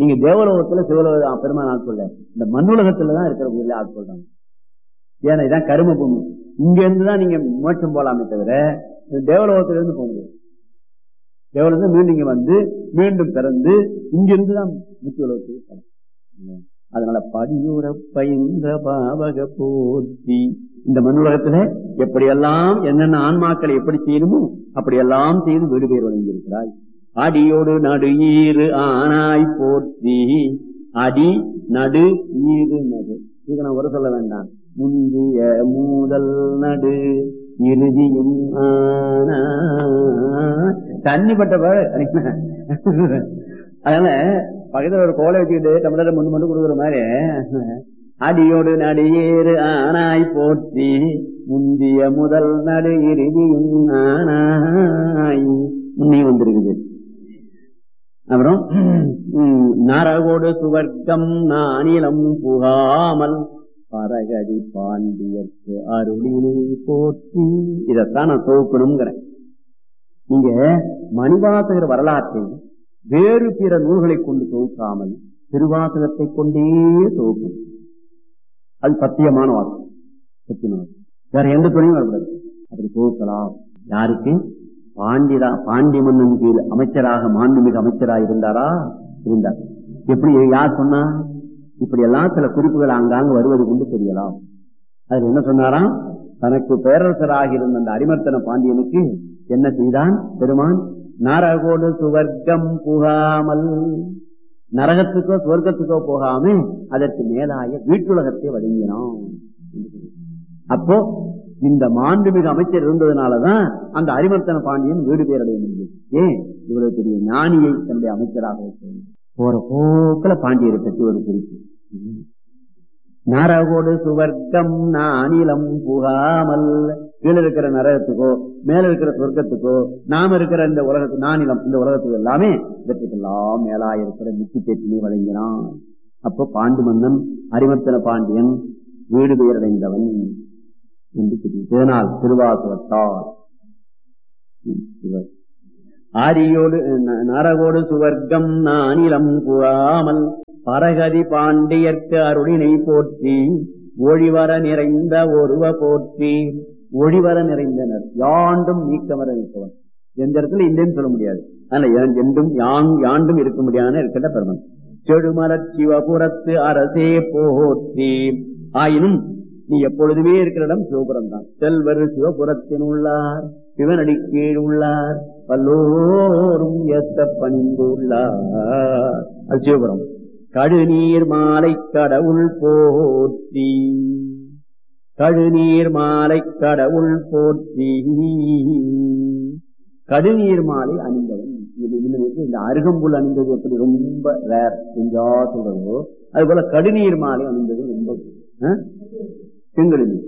நீங்க தேவலோகத்துல சிவலோக பெருமான் ஆட்கொள்ள இந்த மண்ணுலகத்துல தான் இருக்கிறவங்க ஆட்கொள்றாங்க ஏன்னா இதான் கரும பூமி இங்க இருந்து தான் நீங்க மோட்சம் போலாமே தவிர தேவலோகத்துல இருந்து போக முடியாது தேவலோகத்துல மீண்டும் இங்க வந்து மீண்டும் பிறந்து இங்க இருந்து தான் முக்கிய உலகத்துக்கு போகலாம். அதனால படியுற பயின்ற பாவக போற்றி இந்த மண்ணுலகத்துல எப்படியெல்லாம் என்னென்ன ஆன்மாக்களை எப்படி செய்யணுமோ அப்படியெல்லாம் செய்து வீடு பேர் வழங்கியிருக்கிறாய் அடியோடு நடு ஈறு ஆனாய் போற்றி அடி நடு ஈறு நடு இது நான் ஒரு சொல்ல வேண்டாம் முந்திய மூதல் நடு இறுதியும் ஆனா தண்ணி பட்ட பாரு அதனால பக்கத்துல ஒரு கோலை வச்சுக்கிட்டு தமிழரை முன்னு மட்டும் கொடுக்குற மாதிரி அடியோடு நடிகேறு ஆனாய் போற்றி முந்திய முதல் நடு இறுதியும் ஆனாய் முன்னே வந்திருக்குது அப்புறம் உம், நரகோடு சுவர்க்கம் நானிலம் புகாமல் பரகதி பாண்டியர்க்கு அருளினை போற்றி இதைத்தான் நான் தொகுக்கணுங்கிறேன் நீங்க மணிவாசகர் வரலாற்றை வேறு பிற நூல்களை கொண்டு தொகுக்காமல் திருவாசகத்தை கொண்டே தொகுக்கணும் அது சத்தியமான வாக்கு சத்தியமான வாக்கு. வேற எந்த துணையும் வரக்கூடாது அப்படி தொகுக்கலாம் யாருக்கு பாண்டிதா பாண்டி மன்னன் கீழ் அமைச்சராக மாண்புமிகு அமைச்சராக இருந்தாரா இருந்தார் எப்படி யார் சொன்னா இப்படி எல்லாம் சில குறிப்புகள் ஆங்காங்க வருவது கொண்டு தெரியலாம் அதுல என்ன சொன்னாராம் தனக்கு பேரரசராக இருந்த அந்த அரிமர்த்தன பாண்டியனுக்கு என்ன செய்தான் பெருமான் நரகோடு சுவர்க்கம் புகாமல் நரகத்துக்கோ சுவர்க்கத்துக்கோ போகாம அதற்கு மேலாய வீட்டுலகத்தை வழங்கினான் அப்போ இந்த மாண்புமிகு அமைச்சர் இருந்ததுனாலதான் அந்த அரிமர்த்தன பாண்டியன் வீடு பேரடைய முடியும் ஏன் இவ்வளவு பெரிய ஞானியை தன்னுடைய அமைச்சராக வைத்தார். போற போக்குல பாண்டியரை பற்றி ஒரு குறிப்பு நரகோடு சுவர்க்கம் நானிலம் புகாமல் கீழே இருக்கிற நரகத்துக்கோ மேல இருக்கிற சொர்க்கத்துக்கோ நாம இருக்கிற இந்த உலகத்து நானிலம் இந்த உலகத்துக்கு எல்லாமே இதற்கெல்லாம் மேலா இருக்கிற மிச்சி பேட்டினை வழங்கினான் அப்போ பாண்டு மன்னன் அரிமர்த்தன பாண்டியன் வீடு பெயரடைந்தவன் என்று தெரியும் இதனால் திருவாசகத்தால் இவர் ஆரியோடு ந- நரகோடு சுவர்க்கம் நானிலம் புறாமல் பரகதி பாண்டியர்க்கு அருளினை போற்றி ஒளிவர நிறைந்த ஒருவ போற்றி ஒளிவர நிறைந்தனர் யாண்டும் நீக்கமர நிற்பவன் எந்த இடத்துல இல்லைன்னு சொல்ல முடியாது அதனால எ- என்றும் யாங் யாண்டும் இருக்க முடியாத இருக்கின்ற பெருமன் செடுமலர் சிவபுரத்து அரசே போற்றி ஆயினும் நீ எப்பொழுதுமே இருக்கிற இடம் சிவபுரம் தான் செல்வர் சிவபுரத்தின் உள்ளார் சிவனடி கீழ் உள்ளார் பல்லோரும் ஏத்த பணிந்துள்ளார் அது சிவபுரம் கழுநீர் மாலை கடவுள் போற்றி கழுநீர் மாலை கடவுள் போற்றி கடுநீர் மாலை அணிந்தவன் இது இன்னும் இந்த அருகம்புல் அணிந்தது எப்படி ரொம்ப ரேர் எங்கா சொல்றதோ அது போல கடுநீர் மாலை அணிந்தது ரொம்ப ஆ? செங்கழுநீர்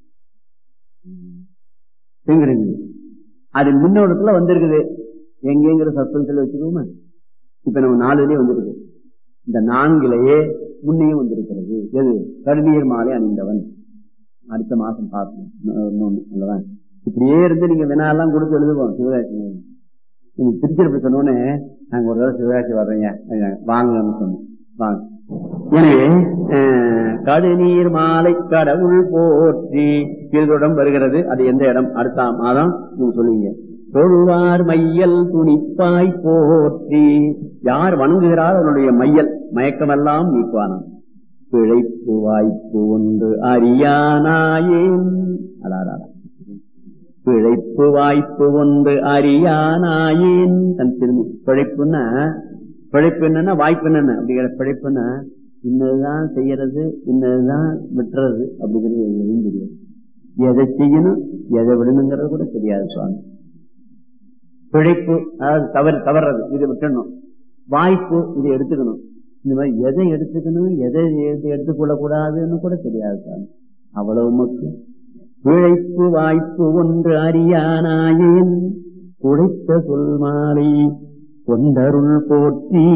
செங்கழுநீர் அது முன்னோட்டத்துல வந்திருக்குது எங்கேங்கிற சஸ்பென்ஸ்ல வச்சுக்கோமா இப்ப நம்ம நாலுலயே வந்திருக்கு இந்த நான்கிலேயே முன்னையும் வந்திருக்கிறது எது கடுநீர் மாலை அணிந்தவன் அடுத்த மாசம் பார்க்கணும் இன்னொ- இன்னொன்னு அல்லவா இப்படியே இருந்து நீங்க வினாலாம் கொடுத்து எழுதுவோம் சிவகாசி நீங்க திருச்சிருப்பி சொன்னோடனே நாங்க ஒரு தடவை சிவகாசி வர்றீங்க அஹ் வாங்கன்னு சொன்னோம் வாங்க எனவே அஹ், கடுநீர் மாலை கடவுள் போற்றி கீழ்தொடம் வருகிறது அது எந்த இடம் அடுத்த மாதம் நீங்க சொல்லுவீங்க தொழுவார் மையல் துணிப்பாய் போற்றி யார் வணங்குகிறார் அவருடைய மையல் மயக்கமெல்லாம் நீக்குவானாம் பிழைப்பு வாய்ப்பு ஒன்று அறியானாயேன் அடாடா பிழைப்பு வாய்ப்பு ஒன்று அறியானாயேன் தன் திரும்பி பிழைப்புன்னா பிழைப்பு என்னன்னா வாய்ப்பு என்னன்னு அப்படிங்கிற பிழைப்புன்னா இன்னதுதான் செய்யறது இன்னதுதான் விட்டுறது அப்படிங்கிறது எங்களுக்கு தெரியாது எதை செய்யணும் எதை விடணுங்கிறது கூட தெரியாது சுவாமி பிழைப்பு அதாவது தவறு தவறது இதை விட்டுணும் வாய்ப்பு இதை எடுத்துக்கணும் இந்த மாதிரி எதை எடுத்துக்கணும் எதை எதை எடுத்துக்கொள்ள கூடாதுன்னு கூட தெரியாது சாமி அவ்வளவு மக்கள் பிழைப்பு வாய்ப்பு ஒன்று அறியானாயேன் உழைத்த சொல் மாலை கொண்டருள் போற்றி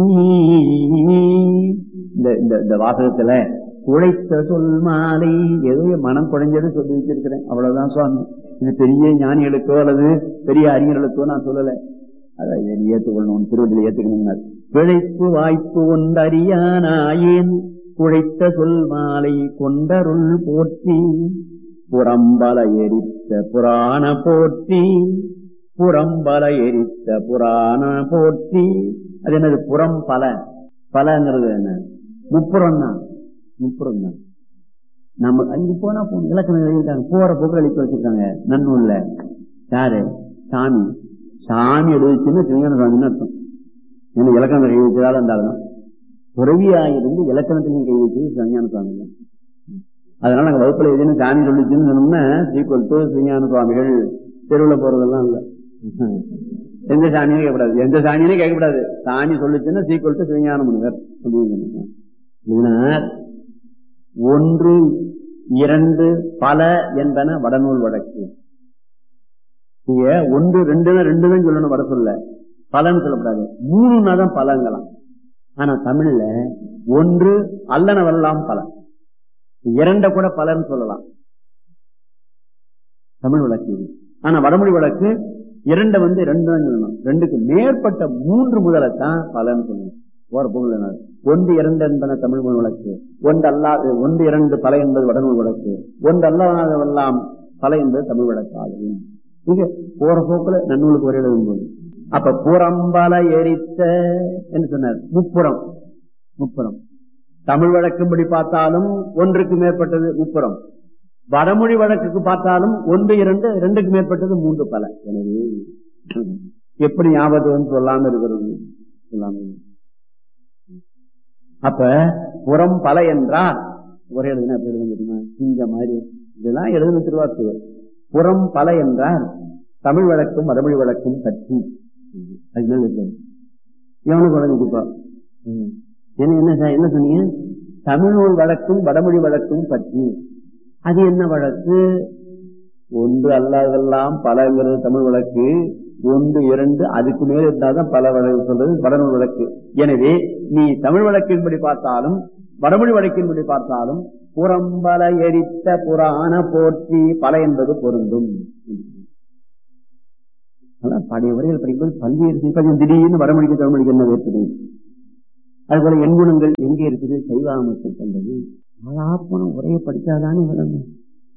இந்த இந்த இந்த வாசகத்துல உழைத்த சொல் மாலை ஏதோ என் மனம் குறைஞ்சது சொல்லி வச்சிருக்கிறேன் அவ்வளவுதான் சுவாமி இது பெரிய ஞானிகளுக்கோ அல்லது பெரிய அறிஞர்களுக்கோ நான் சொல்லல அதை நீ ஏற்றுக்கொள்ளணும் திருவள்ளில் ஏற்றுக்கணும் பிழைப்பு வாய்ப்பு ஒன்றறியானாயேன் குழைத்த சொல் மாலை கொண்டருள் போற்றி புறம்பல எரித்த புராண போற்றி புறம்பல எரித்த புராண போற்றி அது என்னது புறம் பல பலங்கிறது என்ன முப்புறம் தான் முப்புறம் தான் நம்ம அங்க போனா போகணும் இலக்கணம் எழுதிட்டாங்க போற போக்கு அழித்து வச்சிருக்காங்க நன்னூல்ல யாரு சாமி சாமி எழுதிச்சுன்னு சிவஞான சாமின்னு அர்த்தம் ஏன்னா இலக்கணம் கை வச்சதால இருந்தாலும் துறவியாயிருந்து இலக்கணத்திலையும் கை வச்சது சிவஞான சுவாமி தான் அதனால நாங்க வகுப்புல எதுன்னு சாமி சொல்லிச்சுன்னு சொன்னோம்னா சீக்குவல் டு சிவஞான சுவாமிகள் தெருவில் போறதெல்லாம் இல்ல எந்த சாமியும் கேட்கக்கூடாது எந்த சாமியும் கேட்கக்கூடாது சாமி சொல்லிச்சுன்னா சீக்குவல் டு சிவஞான முனிவர் அப்படின்னு ஒன்று இரண்டு பல என்பன வடநூல் வழக்கு நீங்க ஒன்று ரெண்டு ரெண்டு தான் சொல்லணும் வட சொல்ல பலன்னு சொல்லக்கூடாது மூணுனா தான் பலங்களாம் ஆனா தமிழ்ல ஒன்று அல்லனவெல்லாம் பலன் இரண்ட கூட பலன்னு சொல்லலாம் தமிழ் வழக்கு இது ஆனா வடமொழி வழக்கு இரண்ட வந்து ரெண்டு தான் சொல்லணும் ரெண்டுக்கு மேற்பட்ட மூன்று முதலத்தான் பலன்னு சொல்லணும் போற பொருள் ஒன்று இரண்டு என்பன தமிழ் மொழி வழக்கு ஒன்று அல்லாத ஒன்று இரண்டு பல என்பது வடநூல் வழக்கு ஒன்று அல்லாதவெல்லாம் பல என்பது தமிழ் வழக்கு ஆகும் இங்க போற போக்குல நன்னூலுக்கு ஒரே எழுதும்போது அப்ப புறம்பல எரித்த என்று சொன்னார் முப்புறம் முப்புறம் தமிழ் வழக்கும்படி பார்த்தாலும் ஒன்றுக்கு மேற்பட்டது முப்புறம் வடமொழி வழக்குக்கு பார்த்தாலும் ஒன்று இரண்டு ரெண்டுக்கு மேற்பட்டது மூன்று பல எனவே எப்படி ஞாபகம் சொல்லாம இருக்கிறது சொல்லாம அப்ப புறம் பல என்றால் ஒரே எழுதுனா எப்படி எழுதுங்க தெரியுமா இந்த மாதிரி இதெல்லாம் எழுதுன திருவார்த்தையர் புறம் பல என்றால் தமிழ் வழக்கும் வடமொழி வழக்கும் பற்றி அதுதான் இருக்காது எவனுக்கு குழந்தைக்குப்பா என்ன என்ன சார் என்ன சொன்னீங்க தமிழ் வழக்கும் வடமொழி வழக்கும் பற்றி அது என்ன வழக்கு ஒன்று அல்லாதெல்லாம் பலங்கிறது தமிழ் வழக்கு ஒன்று இரண்டு அதுக்கு மேல இருந்தால்தான் பல வழக்கு சொல்றது வடநூல் வழக்கு எனவே நீ தமிழ் வழக்கின்படி பார்த்தாலும் வடமொழி வழக்கின்படி பார்த்தாலும் புறம்பல எரித்த புராண போற்றி பல என்பது பொருந்தும் பழைய உரைகள் படிக்கும்போது பல்வேறு திடீர்னு வடமொழிக்கு தமிழ்மொழிக்கு என்ன வேற்றுமை அதுபோல எண்குணங்கள் எங்கே இருக்குது சைவாமத்தில் கண்டது ஆளாப்போன உரையை படிச்சாதானே விளங்கும்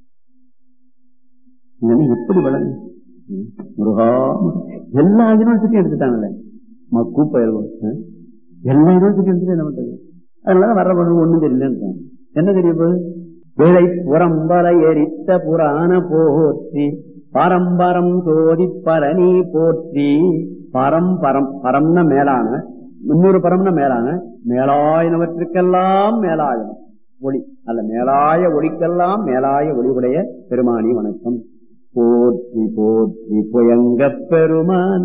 எப்படி விளங்கும் முருகா எல்லா யூனிவர்சிட்டியும் எடுத்துட்டாங்கல்ல கூப்பயல் எல்லா யூனிவர்சிட்டியும் எடுத்துட்டு என்ன பண்றது அதனால வர்ற பொருள் ஒண்ணும் தெரியல என்ன தெரியும் விளை புறம்பர எரித்த புராண போற்றி பரம்பரம் சோதி பரணி போற்றி பரம்பரம் பரம்னா மேலான முன்னூறு பரம்னா மேலான மேலாயினவற்றுக்கெல்லாம் மேலாயம் ஒளி அல்ல மேலாய ஒளிக்கெல்லாம் மேலாய ஒளிவுடைய பெருமானி வணக்கம் போற்றி போற்றி புயங்க பெருமான்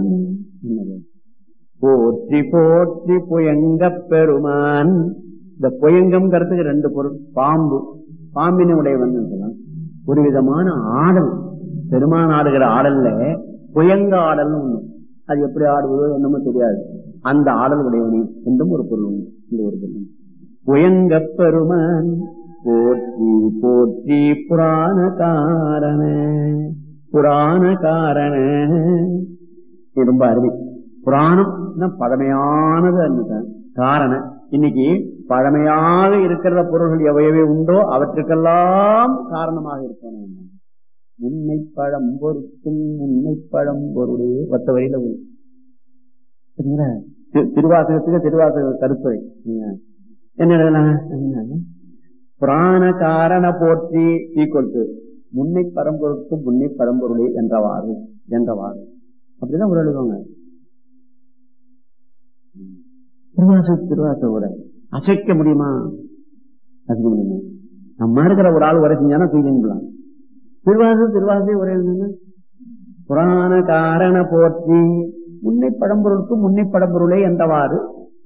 போற்றி போற்றி புயங்க பெருமான் இந்த புயங்கம் கருத்துக்கு ரெண்டு பொருள் பாம்பு பாம்பின உடையவன் ஒரு விதமான ஆடல் பெருமான் ஆடுகிற ஆடல்ல புயங்க ஆடல்னு ஒண்ணு அது எப்படி ஆடுவதோ என்னமோ தெரியாது அந்த ஆடல் உடையவனி என்றும் ஒரு பொருள் உண்டு இந்த ஒரு பொருள் புயங்க பெருமான் போற்றி போற்றி புராண காரண புராண காரண இது ரொம்ப அருமை புராணம் பழமையானது அன்னுதான் காரணம் இன்னைக்கு பழமையாக இருக்கிற பொருள்கள் எவையவே உண்டோ அவற்றுக்கெல்லாம் காரணமாக இருக்கணும் முன்னை பழம் பொருத்தும் முன்னை பழம் பொருளே ஒத்த வரையில திருவாசகத்துக்கு திருவாசக கருத்துரை என்ன புராண காரண போற்றி ஈக்குவல் முன்னை பரம்பொருட்கும் முன்னை பரம்பொருளே என்றவாறு என்றவாறு அப்படிதான் ஒரு எழுதுவாங்க திருவாசக திருவாசக உரை அசைக்க முடியுமா அசைக்க முடியுமா நம்ம இருக்கிற ஒரு ஆள் உரை செஞ்சானா தூக்கிக்கலாம் திருவாசக திருவாசக உரை புராண காரண போற்றி முன்னை பழம்பொருளுக்கு முன்னை பழம்பொருளே என்றவாறு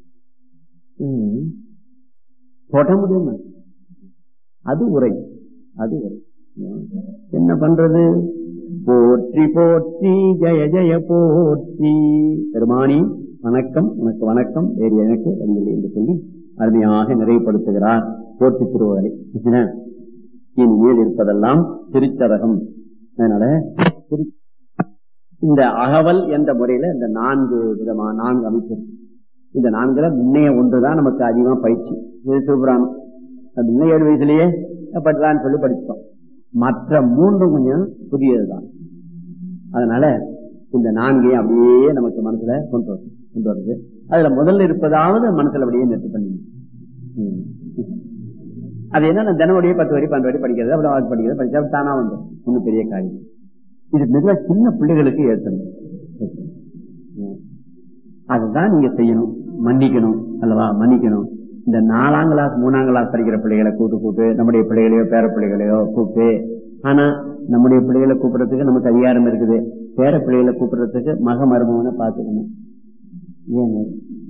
போட்ட முடியுமா அது உரை அது உரை என்ன பண்றது போற்றி போற்றி ஜெய ஜெய போற்றி பெருமானி வணக்கம் உனக்கு வணக்கம் வேறு எனக்கு வழியில் என்று சொல்லி அருமையாக நிறைவுபடுத்துகிறார் போற்றி திருவரை இனிமேல் இருப்பதெல்லாம் திருச்சரகம் அதனால இந்த அகவல் என்ற முறையில இந்த நான்கு விதமான நான்கு அமைப்பு இருக்கு. இந்த நான்குல முன்னைய ஒன்றுதான் நமக்கு அதிகமா பயிற்சி இது சிவபுராணம் அது முன்ன ஏழு வயசுலயே படிக்கலான்னு சொல்லி படிச்சோம் மற்ற மூன்று கொஞ்சம் புதியதுதான் அதனால இந்த நான்கையும் அப்படியே நமக்கு மனசுல கொண்டு வரும் கொண்டு வருது அதுல முதல்ல இருப்பதாவது மனசுல அப்படியே நெட்டு பண்ணி ம். அது என்ன தினமுடைய பத்து வரி பன்னெண்டு வரி படிக்கிறது அப்புறம் வாக்கு படிக்கிறது படிச்சா அப்படி தானா வந்துடும் ஒன்றும் பெரிய காரியம் இது மிக சின்ன பிள்ளைகளுக்கு ஏற்றணும் அதுதான் நீங்க செய்யணும் மன்னிக்கணும் அல்லவா மன்னிக்கணும் இந்த நாலாம் கிளாஸ் மூணாம் கிளாஸ் படிக்கிற பிள்ளைகளை கூட்டு கூட்டு நம்முடைய பிள்ளைகளையோ பேர பிள்ளைகளையோ கூப்பிட்டு ஆனா நம்முடைய பிள்ளைகளை கூப்பிடுறதுக்கு நமக்கு அதிகாரம் இருக்குது பேர பிள்ளைகளை கூப்பிடுறதுக்கு மக மருமகனை பார்த்துக்கணும் ஏங்க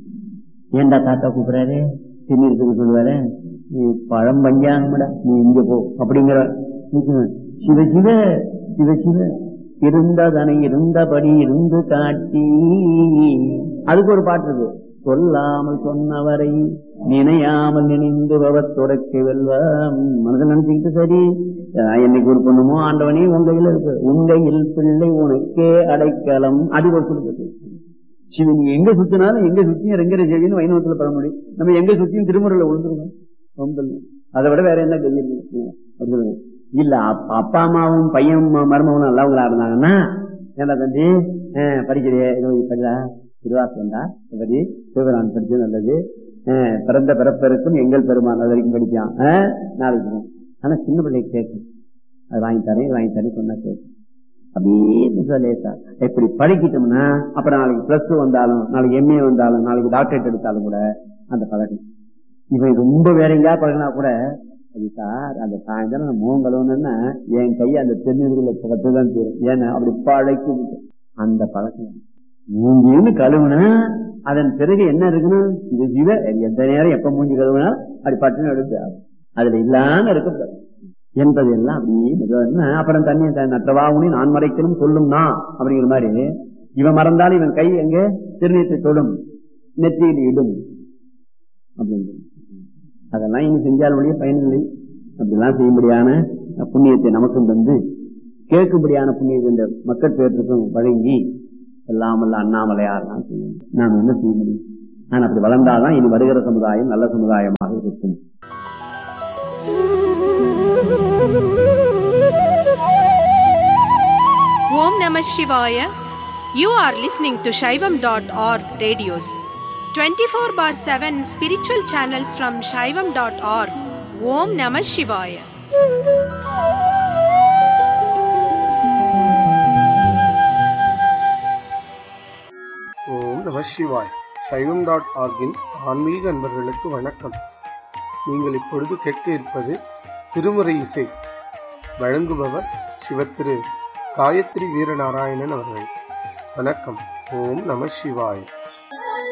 ஏன்டா தாத்தா கூப்பிடுறாரு திண்ணிருக்கு சொல்லுவாரு நீ பழம் பஞ்சாங்கடா நீ இங்க போ அப்படிங்கிற சிவ சிவ சிவ சிவ இருந்ததனை இருந்தபடி இருந்து காட்டி அதுக்கு ஒரு பாட்டு இருக்கு சொல்லாமல் சொன்னவரை நினையாமல் நினைந்து பவத் தொடக்க வெல்வம் மனதில் நினைச்சுக்கிட்டு சரி அஹ் என்னைக்கு ஒரு பொண்ணுமோ ஆண்டவனே உங்க கையில இருக்கு உங்கையில் பிள்ளை உனக்கே அடைக்கலம் அது ஒரு கொடுக்குது சிவன் நீங்க எங்க சுத்தினாலும் எங்க சுத்தியும் ரெங்கர செவின்னு வைணவத்துல பெற முடியும் நம்ம எங்க சுத்தியும் திருமுறையில விழுந்துருவோம் ரொம்ப அதை விட வேற என்ன கதி இருக்கு அப்படி சொல்லுங்க. இல்ல அப்ப- அப்பா அம்மாவும் பையன் ம- மருமகனும் நல்லவங்களா இருந்தாங்கன்னா ஏன்டா தம்பி அஹ், படிக்கிறியே இதோ படிடா திருவாசந்தா படி சிவரான் படிச்சது நல்லது அஹ், பிறந்த பிறப்பெருக்கும் எங்கள் பெருமான் அது வரைக்கும் படிப்பான் அஹ், நாளைக்கு வரும். ஆனா சின்ன பிள்ளைக்கு கேட்கும் அது வாங்கி தரேன் இது வாங்கி தரேன் சொன்னா கேட்கும் அப்படியே மிக லேசா இப்படி படிக்கிட்டோம்னா அப்புறம் நாளைக்கு பிளஸ் டூ வந்தாலும் நாளைக்கு எம்ஏ வந்தாலும் நாளைக்கு டாக்டரேட் எடுத்தாலும் கூட அந்த பழக்கம் இவன் ரொம்ப வேற எங்கேயா பழகினா கூட அது சார் அந்த சாயந்தரம் நான் மோகம் கழுவுனேன்னா என் கையை அந்த தென்னீருக்குள்ள பக்கத்து தான் தீரும் ஏன்னா அப்படி பழக்கி விட்டு. அந்த பழக்கம் மூஞ்சின்னு கழுவுனா அதன் பிறகு என்ன இருக்குன்னு இந்த ஜீவ எந்த நேரம் எப்ப மூஞ்சி கழுவுனா அப்படி பட்டுன்னு எடுத்து அதுல இல்லாம இருக்கக்கூடாது என்பது எல்லாம் அப்படியே மெதுவா அப்புறம் தண்ணி நற்றவாவுனி நான் மறைக்கணும் சொல்லும் நான் அப்படிங்கிற மாதிரி இவன் மறந்தாலும் இவன் கை எங்க திருநீட்டை தொடும் நெற்றியில் இடும் அப்படின்னு அதெல்லாம் இனி செஞ்சால் ஒழிய பயனில்லை அப்படிலாம் செய்யும்படியான புண்ணியத்தை நமக்கும் தந்து கேட்கும்படியான புண்ணியத்தை இந்த மக்கள் பேருக்கும் வழங்கி எல்லாம் வல்ல அண்ணாமலையாரெல்லாம் செய்யும் நாம் என்ன செய்ய முடியும் நான் அப்படி வளர்ந்தாதான் இனி வருகிற சமுதாயம் நல்ல சமுதாயமாக இருக்கும் Om Namah Shivaya. You are listening to Shaivam.org radios. 24 bar 7 spiritual channels from Shaivam.org. Om Namah Shivaya. ஓம் நம சிவாய் சைவம் டாட் ஆர்கின் ஆன்மீக அன்பர்களுக்கு வணக்கம் நீங்கள் இப்பொழுது கேட்க இருப்பது திருமுறை இசை வழங்குபவர் சிவத்திரு காயத்ரி வீரநாராயணன் அவர்கள் வணக்கம் ஓம் நம சிவாய்